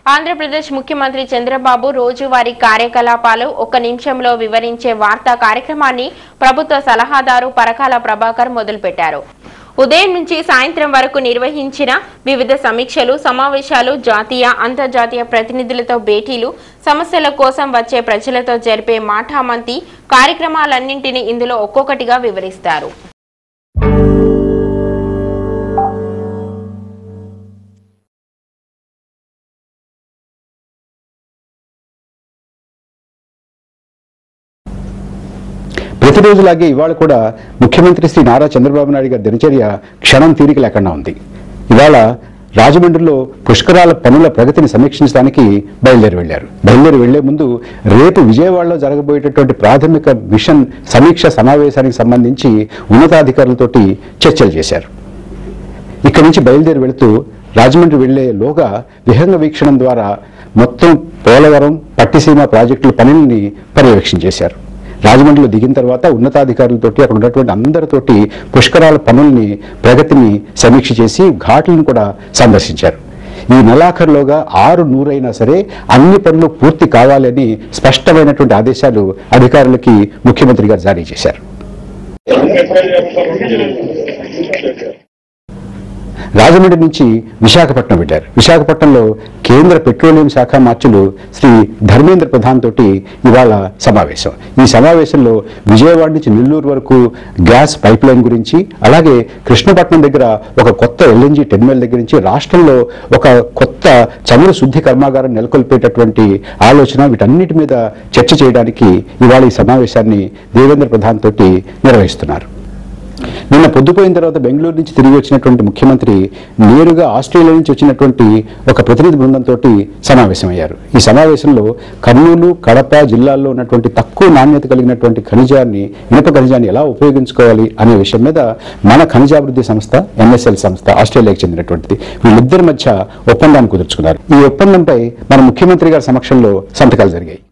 ఆంధ్రప్రదేశ్ ముఖ్యమంత్రి చంద్రబాబు రోజువారీ కార్యకలాపాలు ఒక నిమిషంలో వివరించే వార్తా కార్యక్రమాన్ని ప్రభుత్వ సలహాదారు పరకాల ప్రభాకర్ మొదలుపెట్టారు ఉదయం నుంచి సాయంత్రం వరకు నిర్వహించిన వివిధ సమీక్షలు సమావేశాలు జాతీయ అంతర్జాతీయ ప్రతినిధులతో భేటీలు సమస్యల కోసం వచ్చే ప్రజలతో జరిపే మాఠామంతి కార్యక్రమాలన్నింటినీ ఇందులో ఒక్కొక్కటిగా వివరిస్తారు ప్రతిరోజులాగే ఇవాళ కూడా ముఖ్యమంత్రి శ్రీ నారా చంద్రబాబు నాయుడు గారి దినచర్య క్షణం తీరిక లేకుండా ఉంది ఇవాళ రాజమండ్రిలో పుష్కరాల పనుల ప్రగతిని సమీక్షించడానికి బయలుదేరి వెళ్లారు బయలుదేరి వెళ్లే ముందు రేపు విజయవాడలో జరగబోయేటటువంటి ప్రాథమిక మిషన్ సమీక్ష సమావేశానికి సంబంధించి ఉన్నతాధికారులతోటి చర్చలు చేశారు ఇక్కడి నుంచి బయలుదేరి వెళుతూ రాజమండ్రి వెళ్లే లోగా విహంగ వీక్షణం ద్వారా మొత్తం పోలవరం పట్టిసీమ ప్రాజెక్టుల పనుల్ని పర్యవేక్షణ చేశారు రాజమండ్రిలో దిగిన తర్వాత ఉన్నతాధికారులతోటి అక్కడ ఉన్నటువంటి అందరితోటి పుష్కరాల పనుల్ని ప్రగతిని సమీక్ష చేసి ఘాట్లను కూడా సందర్శించారు ఈ నెలాఖరులోగా ఆరు నూరైనా సరే అన్ని పనులు పూర్తి కావాలని స్పష్టమైనటువంటి ఆదేశాలు అధికారులకి ముఖ్యమంత్రి గారు జారీ చేశారు రాజమండ్రి నుంచి విశాఖపట్నం వెళ్ళారు విశాఖపట్నంలో కేంద్ర పెట్రోలియం శాఖ మార్చులు శ్రీ ధర్మేంద్ర ప్రధాన్ తోటి ఇవాళ సమావేశం ఈ సమావేశంలో విజయవాడ నుంచి నెల్లూరు వరకు గ్యాస్ పైప్ లైన్ గురించి అలాగే కృష్ణపట్నం దగ్గర ఒక కొత్త ఎల్ఎన్జీ టెర్మినల్ దగ్గర నుంచి రాష్ట్రంలో ఒక కొత్త చమురు శుద్ధి కర్మాగారం నెలకొల్పేటటువంటి ఆలోచన వీటన్నిటి మీద చర్చ చేయడానికి ఇవాళ ఈ సమావేశాన్ని దేవేంద్ర ప్రధాన్ తోటి నిర్వహిస్తున్నారు నిన్న పొద్దుపోయిన తర్వాత బెంగళూరు నుంచి తిరిగి వచ్చినటువంటి ముఖ్యమంత్రి నేరుగా ఆస్ట్రేలియా నుంచి వచ్చినటువంటి ఒక ప్రతినిధి బృందంతో సమావేశమయ్యారు ఈ సమావేశంలో కర్నూలు కడప జిల్లాల్లో ఉన్నటువంటి తక్కువ నాణ్యత కలిగినటువంటి ఖనిజాన్ని ఇనుప ఖనిజాన్ని ఎలా ఉపయోగించుకోవాలి అనే విషయం మీద మన ఖనిజాభివృద్ధి సంస్థ ఎన్ఎస్ఎల్ సంస్థ ఆస్ట్రేలియాకి చెందినటువంటిది వీళ్ళిద్దరి మధ్య ఒప్పందాన్ని కుదుర్చుకున్నారు ఈ ఒప్పందంపై మన ముఖ్యమంత్రి గారి సమక్షంలో సంతకాలు జరిగాయి